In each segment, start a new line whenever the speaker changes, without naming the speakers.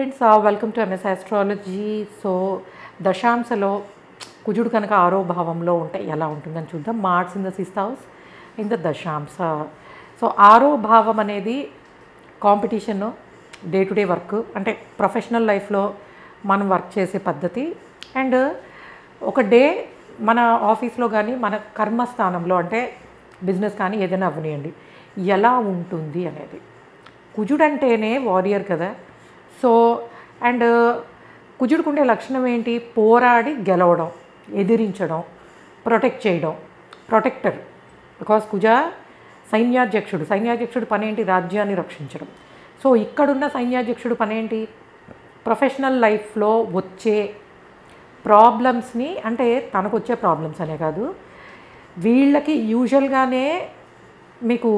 friends welcome to MS astrology so దశాంశలో కుజుడు కనుక ఆరో భావంలో ఉంటే ఎలా ఉంటుందని చూద్దాం Mars in the sixth house in the దశాంశ సో ఆరో భావం అనేది competition day to day work అంటే ప్రొఫెషనల్ లైఫ్లో మనం వర్క్ చేసే పద్ధతి అండ్ ఒక డే మన ఆఫీస్లో కానీ మన కర్మస్థానంలో అంటే బిజినెస్ కానీ ఏదైనా అవ్వనియండి ఎలా ఉంటుంది అనేది కుజుడు అంటేనే వారియర్ కదా సో అండ్ కుజుడికి ఉండే లక్షణం ఏంటి పోరాడి గెలవడం ఎదిరించడం ప్రొటెక్ట్ చేయడం ప్రొటెక్టర్ బికాస్ కుజ సైన్యాధ్యక్షుడు సైన్యాధ్యక్షుడు పని ఏంటి రాజ్యాన్ని రక్షించడం సో ఇక్కడున్న సైన్యాధ్యక్షుడు పని ఏంటి ప్రొఫెషనల్ లైఫ్లో వచ్చే ప్రాబ్లమ్స్ని అంటే తనకు వచ్చే ప్రాబ్లమ్స్ అనే కాదు వీళ్ళకి యూజువల్గానే మీకు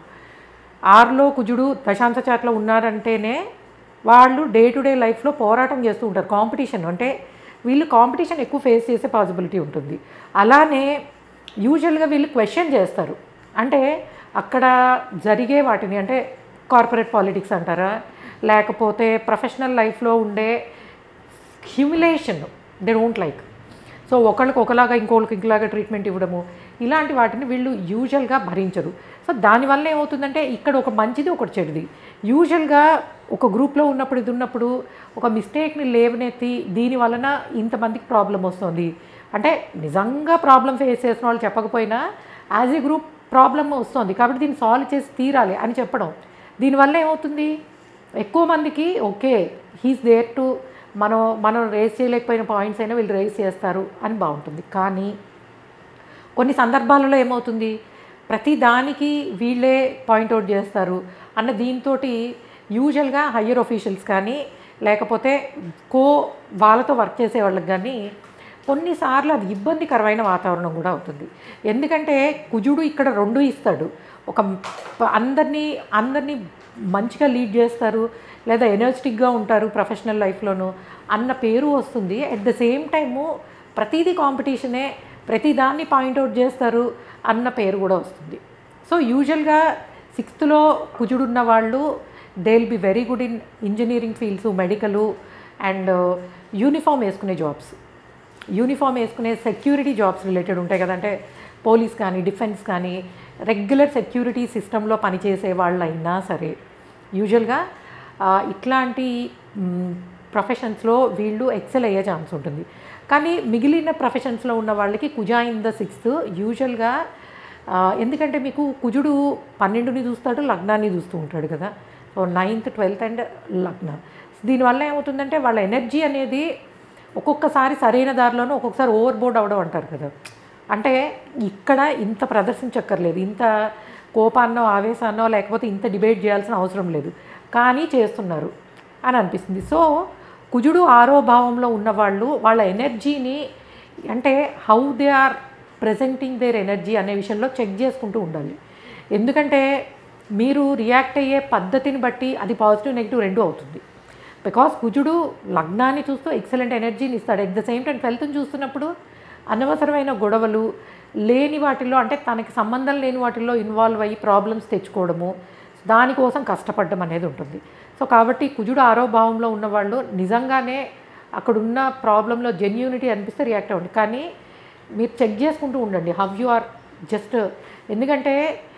ఆరులో కుజుడు దశాంశ చాట్లో ఉన్నారంటేనే వాళ్ళు డే టు డే లైఫ్లో పోరాటం చేస్తూ ఉంటారు కాంపిటీషన్ అంటే వీళ్ళు కాంపిటీషన్ ఎక్కువ ఫేస్ చేసే పాసిబిలిటీ ఉంటుంది అలానే యూజువల్గా వీళ్ళు క్వశ్చన్ చేస్తారు అంటే అక్కడ జరిగే వాటిని అంటే కార్పొరేట్ పాలిటిక్స్ అంటారా లేకపోతే ప్రొఫెషనల్ లైఫ్లో ఉండే humiliation they don't like so ఒకళ్ళకి ఒకలాగా ఇంకోళ్ళకి ఇంకోలాగా ట్రీట్మెంట్ ఇవ్వడము ఇలాంటి వాటిని వీళ్ళు యూజువల్గా భరించరు సో దానివల్ల ఏమవుతుందంటే ఇక్కడ ఒక మంచిది ఒకటి చెడుది యూజువల్గా ఒక గ్రూప్లో ఉన్నప్పుడు ఇది ఉన్నప్పుడు ఒక మిస్టేక్ని లేవనెత్తి దీని వలన ఇంతమందికి ప్రాబ్లం వస్తుంది అంటే నిజంగా ప్రాబ్లం ఫేస్ చేసిన వాళ్ళు చెప్పకపోయినా యాజ్ ఏ గ్రూప్ ప్రాబ్లం వస్తుంది కాబట్టి దీన్ని సాల్వ్ చేసి తీరాలి అని చెప్పడం దీనివల్ల ఏమవుతుంది ఎక్కువ మందికి ఓకే హీస్ దేర్ టు మనం మనం రేస్ చేయలేకపోయిన పాయింట్స్ అయినా వీళ్ళు రేస్ చేస్తారు అని బాగుంటుంది కానీ కొన్ని సందర్భాలలో ఏమవుతుంది ప్రతి దానికి వీళ్ళే పాయింట్అవుట్ చేస్తారు అన్న దీంతో యూజువల్గా హయ్యర్ ఒఫీషియల్స్ కానీ లేకపోతే కో వాళ్ళతో వర్క్ చేసే వాళ్ళకి కానీ కొన్నిసార్లు అది ఇబ్బందికరమైన వాతావరణం కూడా అవుతుంది ఎందుకంటే కుజుడు ఇక్కడ రెండు ఇస్తాడు ఒక ప- అందరినీ అందరినీ మంచిగా లీడ్ చేస్తారు లేదా ఎనర్జెటిక్గా ఉంటారు ప్రొఫెషనల్ లైఫ్లోనూ అన్న పేరు వస్తుంది అట్ ద సేమ్ టైము ప్రతిదీ కాంపిటీషనే ప్రతిదాన్ని పాయింట్అవుట్ చేస్తారు అన్న పేరు కూడా వస్తుంది సో యూజువల్గా సిక్స్త్లో కుజుడున్న వాళ్ళు they will be very good in engineering fields medical and uniform వేసుకునే జాబ్స్ యూనిఫామ్ వేసుకునే సెక్యూరిటీ జాబ్స్ రిలేటెడ్ ఉంటాయి కదంటే పోలీస్ కానీ డిఫెన్స్ కానీ రెగ్యులర్ సెక్యూరిటీ సిస్టంలో పనిచేసే వాళ్ళు అయినా సరే యూజువల్గా ఆ, ఇట్లాంటి ప్రొఫెషన్స్లో వీళ్ళు ఎక్సెల్ అయ్యే ఛాన్స్ ఉంటుంది కానీ మిగిలిన ప్రొఫెషన్స్లో ఉన్న వాళ్ళకి కుజా ఇన్ ద సిక్స్త్ యూజువల్గా ఆ, ఎందుకంటే మీకు కుజుడు పన్నెండుని చూస్తాడు లగ్నాన్ని చూస్తూ ఉంటాడు కదా సో నైన్త్ ట్వెల్త్ అండ్ లగ్న దీనివల్ల ఏమవుతుందంటే వాళ్ళ ఎనర్జీ అనేది ఒక్కొక్కసారి సరైన దారిలోనూ ఒక్కొక్కసారి ఓవర్ బోర్డ్ అవడం అంటారు కదా అంటే ఇక్కడ ఇంత ప్రదర్శించక్కర్లేదు ఇంత కోపాన్నో ఆవేశాన్నో లేకపోతే ఇంత డిబేట్ చేయాల్సిన అవసరం లేదు కానీ చేస్తున్నారు అని అనిపిస్తుంది సో కుజుడు ఆరో భావంలో ఉన్నవాళ్ళు వాళ్ళ ఎనర్జీని అంటే how they are presenting their energy అనే విషయంలో చెక్ చేసుకుంటూ ఉండాలి ఎందుకంటే మీరు రియాక్ట్ అయ్యే పద్ధతిని బట్టి అది పాజిటివ్ నెగిటివ్ రెండు అవుతుంది బికాస్ కుజుడు లగ్నాన్ని చూస్తూ ఎక్సలెంట్ ఎనర్జీని ఇస్తాడు ఎట్ ద సేమ్ టైం ట్వెల్త్ని చూస్తున్నప్పుడు అనవసరమైన గొడవలు లేని వాటిల్లో అంటే తనకి సంబంధం లేని వాటిల్లో ఇన్వాల్వ్ అయ్యి ప్రాబ్లమ్స్ తెచ్చుకోవడము దానికోసం కష్టపడడం అనేది ఉంటుంది సో కాబట్టి కుజుడు ఆరో భావంలో ఉన్నవాళ్ళు నిజంగానే అక్కడున్న ప్రాబ్లంలో జెన్యూనిటీ అనిపిస్తే రియాక్ట్ అవ్వండి కానీ మీరు చెక్ చేసుకుంటూ ఉండండి హవ్ యు ఆర్ జస్ట్ ఎందుకంటే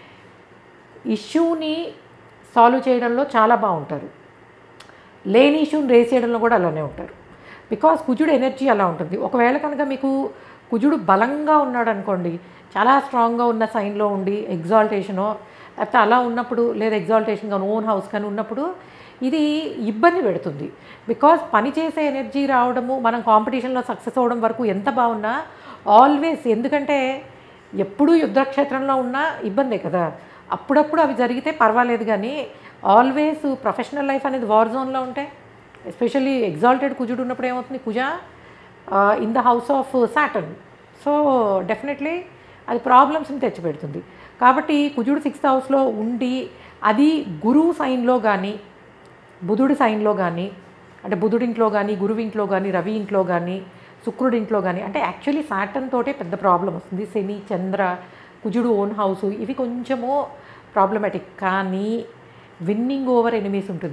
ఇష్యూని సాల్వ్ చేయడంలో చాలా బాగుంటారు లేని ఇష్యూని రేస్ చేయడంలో కూడా అలానే ఉంటారు బికాస్ కుజుడు ఎనర్జీ అలా ఉంటుంది ఒకవేళ కనుక మీకు కుజుడు బలంగా ఉన్నాడు అనుకోండి చాలా స్ట్రాంగ్గా ఉన్న సైన్లో ఉండి ఎగ్జాల్టేషనో లేకపోతే అలా ఉన్నప్పుడు లేదా ఎగ్జాల్టేషన్ కానీ ఓన్ హౌస్ కానీ ఉన్నప్పుడు ఇది ఇబ్బంది పెడుతుంది బికాస్ పని చేసే ఎనర్జీ రావడము మనం కాంపిటీషన్లో సక్సెస్ అవ్వడం వరకు ఎంత బాగున్నా ఆల్వేస్ ఎందుకంటే ఎప్పుడూ యుద్ధక్షేత్రంలో ఉన్నా ఇబ్బందే కదా అప్పుడప్పుడు అవి జరిగితే పర్వాలేదు కానీ ఆల్వేస్ ప్రొఫెషనల్ లైఫ్ అనేది వార్ జోన్లో ఉంటే ఎస్పెషల్లీ ఎగ్జాల్టెడ్ కుజుడు ఉన్నప్పుడు ఏమవుతుంది కుజ in the house of Saturn so definitely అది ప్రాబ్లమ్స్ని తెచ్చిపెడుతుంది కాబట్టి కుజుడు సిక్స్త్ హౌస్లో ఉండి అది గురువు సైన్లో కానీ బుధుడి సైన్లో కానీ అంటే బుధుడింట్లో కానీ గురువు ఇంట్లో కానీ రవి ఇంట్లో కానీ శుక్రుడి ఇంట్లో కానీ అంటే యాక్చువల్లీ సాటర్న్ తోటే పెద్ద ప్రాబ్లం వస్తుంది శని చంద్ర కుజుడు ఓన్ హౌస్ ఇవి కొంచెము ప్రాబ్లమాటిక్ కానీ విన్నింగ్ ఓవర్ ఎనిమీస్ ఉంటుంది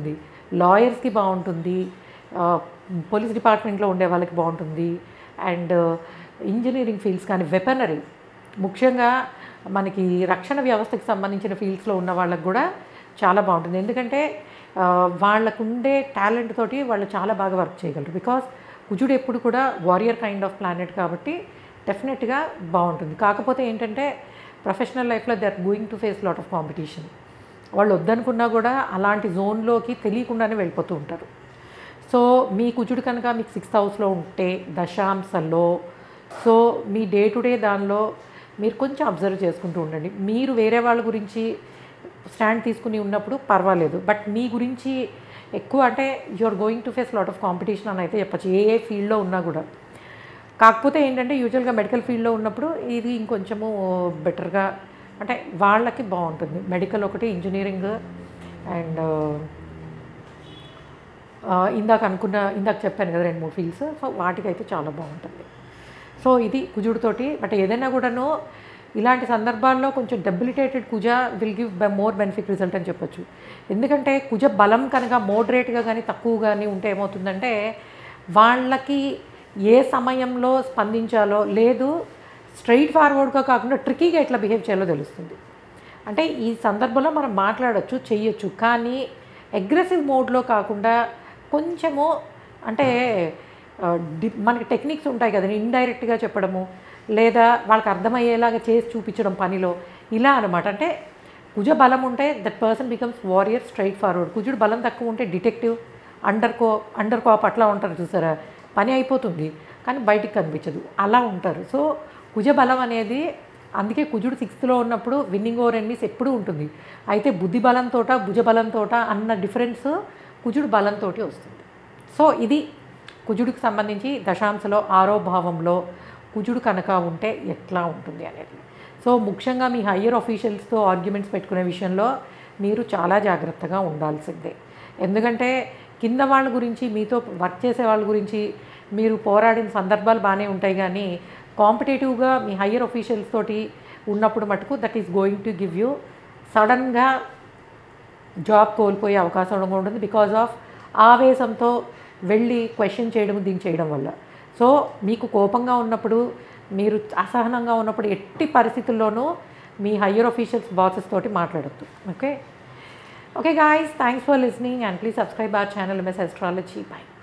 లాయర్స్కి బాగుంటుంది పోలీస్ డిపార్ట్మెంట్లో ఉండే వాళ్ళకి బాగుంటుంది అండ్ ఇంజనీరింగ్ ఫీల్డ్స్ కానీ వెపనరీ ముఖ్యంగా మనకి రక్షణ వ్యవస్థకి సంబంధించిన ఫీల్డ్స్లో ఉన్న వాళ్ళకి కూడా చాలా బాగుంటుంది ఎందుకంటే ఆ, వాళ్ళకుండే టాలెంట్ తోటి వాళ్ళు చాలా బాగా వర్క్ చేయగలరు బికాస్ కుజుడు ఎప్పుడు కూడా వారియర్ కైండ్ ఆఫ్ ప్లానెట్ కాబట్టి డెఫినెట్గా బాగుంటుంది కాకపోతే ఏంటంటే ప్రొఫెషనల్ లైఫ్లో they are going to face lot of competition వాళ్ళు వద్దనుకున్నా కూడా అలాంటి జోన్లోకి తెలియకుండానే వెళ్ళిపోతూ ఉంటారు సో మీ కుజుడు కనుక మీకు సిక్స్త్ హౌస్లో ఉంటే దశాంశంలో సో మీ డే టు డే దానిలో మీరు కొంచెం అబ్జర్వ్ చేసుకుంటూ ఉండండి మీరు వేరే వాళ్ళ గురించి స్టాండ్ తీసుకుని ఉన్నప్పుడు పర్వాలేదు బట్ మీ గురించి ఎక్కువ అంటే you are going to face lot of competition అని అయితే చెప్పచ్చు ఏ ఏ ఫీల్డ్లో ఉన్నా కూడా కాకపోతే ఏంటంటే యూజువల్గా మెడికల్ ఫీల్డ్లో ఉన్నప్పుడు ఇది ఇంకొంచెము బెటర్గా అంటే వాళ్ళకి బాగుంటుంది మెడికల్ ఒకటి ఇంజనీరింగ్ అండ్ ఇందాక అనుకున్న ఇందాక చెప్పాను కదా రెండు మూడు ఫీల్డ్స్ సో వాటికైతే చాలా బాగుంటుంది సో ఇది కుజుడితోటి బట్ ఏదైనా కూడాను ఇలాంటి సందర్భాల్లో కొంచెం డెబిలిటేటెడ్ కుజ will give more benefit result అని చెప్పొచ్చు ఎందుకంటే కుజ బలం కనుక మోడరేట్గా కానీ తక్కువ కానీ ఉంటే ఏమవుతుందంటే వాళ్ళకి ఏ సమయంలో స్పందించాలో లేదు స్ట్రైట్ ఫార్వర్డ్గా కాకుండా ట్రికీగా ఎట్లా బిహేవ్ చేయాలో తెలుస్తుంది అంటే ఈ సందర్భంలో మనం మాట్లాడొచ్చు చెయ్యొచ్చు కానీ అగ్రెసివ్ మోడ్లో కాకుండా కొంచెము అంటే ఆ, డి మనకి టెక్నిక్స్ ఉంటాయి కదండి ఇండైరెక్ట్గా చెప్పడము లేదా వాళ్ళకి అర్థమయ్యేలాగా చేసి చూపించడం పనిలో ఇలా అనమాట అంటే కుజ బలం ఉంటే that person becomes warrior straightforward కుజుడు బలం తక్కువ ఉంటే detective under co under cop అట్లా ఉంటారు చూసారా పని అయిపోతుంది కానీ బయటికి కనిపించదు అలా ఉంటారు సో కుజ బలం అనేది అందుకే కుజుడు సిక్స్త్లో ఉన్నప్పుడు విన్నింగ్ ఓవర్ ఎన్మీస్ ఎప్పుడూ ఉంటుంది అయితే బుద్ధి బలంతో భుజ బలంతో అన్న డిఫరెన్స్ కుజుడు బలంతో వస్తుంది సో ఇది కుజుడికి సంబంధించి దశాంశలో ఆరో భావంలో కుజుడు కనుక ఉంటే ఎట్లా ఉంటుంది అనేది సో ముఖ్యంగా మీ హయ్యర్ ఆఫీషియల్స్తో ఆర్గ్యుమెంట్స్ పెట్టుకునే విషయంలో మీరు చాలా జాగ్రత్తగా ఉండాల్సిందే ఎందుకంటే కింద వాళ్ళ గురించి మీతో వర్క్ చేసే వాళ్ళ గురించి మీరు పోరాడిన సందర్భాలు బాగానే ఉంటాయి కానీ కాంపిటేటివ్గా మీ హయ్యర్ ఆఫీషియల్స్ తోటి ఉన్నప్పుడు మటుకు that is going to give you సడన్గా జాబ్ కోల్పోయే అవకాశం కూడా ఉంటుంది బికాజ్ ఆఫ్ ఆవేశంతో వెళ్ళి క్వశ్చన్ చేయడం దీన్ని చేయడం వల్ల సో మీకు కోపంగా ఉన్నప్పుడు మీరు అసహనంగా ఉన్నప్పుడు ఎట్టి పరిస్థితుల్లోనూ మీ హయ్యర్ ఆఫీషియల్స్ బాసెస్ తోటి మాట్లాడద్దు okay okay guys thanks for listening and please subscribe our channel MS astrology by